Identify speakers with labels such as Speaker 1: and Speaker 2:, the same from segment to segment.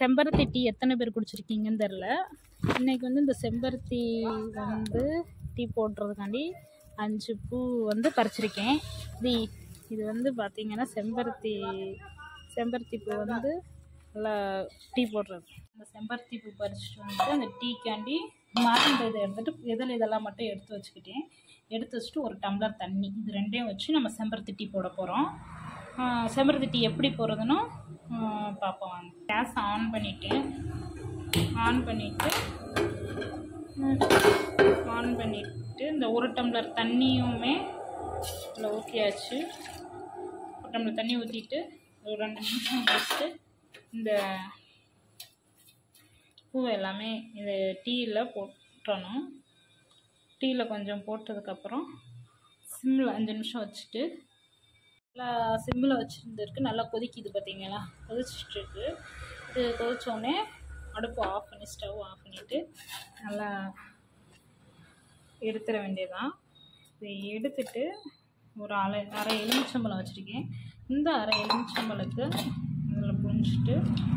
Speaker 1: செம்பருத்தி டீ எத்தனை பேர் குடிச்சிருக்கீங்கன்னு தெரில இன்றைக்கி வந்து இந்த செம்பருத்தி வந்து டீ போடுறதுக்காண்டி அஞ்சு பூ வந்து பறிச்சிருக்கேன் இது இது வந்து பார்த்திங்கன்னா செம்பருத்தி செம்பருத்தி பூ வந்து நல்லா டீ போடுறது அந்த செம்பருத்தி பூ பறிச்சுட்டு வந்துட்டு அந்த டீக்காண்டி மறந்து இதை எடுத்துகிட்டு இதில் இதெல்லாம் மட்டும் எடுத்து வச்சுக்கிட்டேன் எடுத்து வச்சுட்டு ஒரு டம்ளர் தண்ணி இது ரெண்டையும் வச்சு நம்ம செம்பருத்தி டீ போட போகிறோம் செம்பருத்தி டீ எப்படி போடுறதுன்னு பார்ப்போம் வாங்க கேஸ் ஆன் பண்ணிவிட்டேன் ஆன் பண்ணிவிட்டு ஆன் பண்ணிவிட்டு இந்த ஒரு டம்ளர் தண்ணியுமே இதில் ஊற்றியாச்சு ஒரு டம்ளர் தண்ணி ஊற்றிட்டு ஒரு ரெண்டு நிமிஷம் கழிச்சுட்டு இந்த பூவை எல்லாமே இந்த டீயில் போட்டணும் டீயில் கொஞ்சம் போட்டதுக்கப்புறம் சிம்மில் அஞ்சு நிமிஷம் வச்சுட்டு நல்லா சிம்மில் வச்சுருந்துருக்கு நல்லா கொதிக்குது பார்த்தீங்களா கொதிச்சிட்ருக்கு இது கொதிச்சோடனே அடுப்பு ஆஃப் பண்ணி ஸ்டவ் ஆஃப் பண்ணிவிட்டு நல்லா எடுத்துட வேண்டியதான் இதை எடுத்துட்டு ஒரு அரை அரை எலுமிச்சம்பழம் வச்சுருக்கேன் இந்த அரை எலுமிச்சம்பழத்தை இதில் புழிஞ்சிட்டு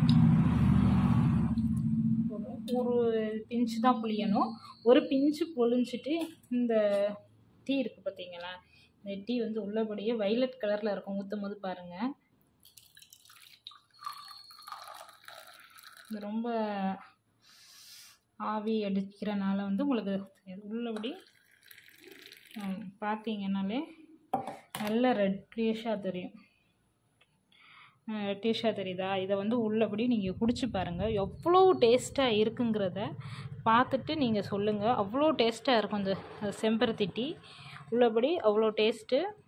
Speaker 1: ஒரு பிஞ்சு தான் புளியணும் ஒரு பிஞ்சு பொழிஞ்சிட்டு இந்த டீ இருக்குது பார்த்தீங்களா இந்த டீ வந்து உள்ளபடியே வைலட் கலரில் இருக்கும் ஊற்றும் போது பாருங்கள் இது ரொம்ப ஆவி அடிக்கிறனால வந்து உங்களுக்கு உள்ளபடி பார்த்தீங்கன்னாலே நல்ல ரெட்ரிஷாக தெரியும் ரெட்டிஷாக தெரியுதா இதை வந்து உள்ளபடி நீங்கள் குடிச்சு பாருங்கள் எவ்வளோ டேஸ்ட்டாக இருக்குங்கிறத பார்த்துட்டு நீங்கள் சொல்லுங்கள் அவ்வளோ டேஸ்ட்டாக இருக்கும் இந்த செம்பருத்தி டீ உள்ளபடி அவ்வளோ டேஸ்ட்டு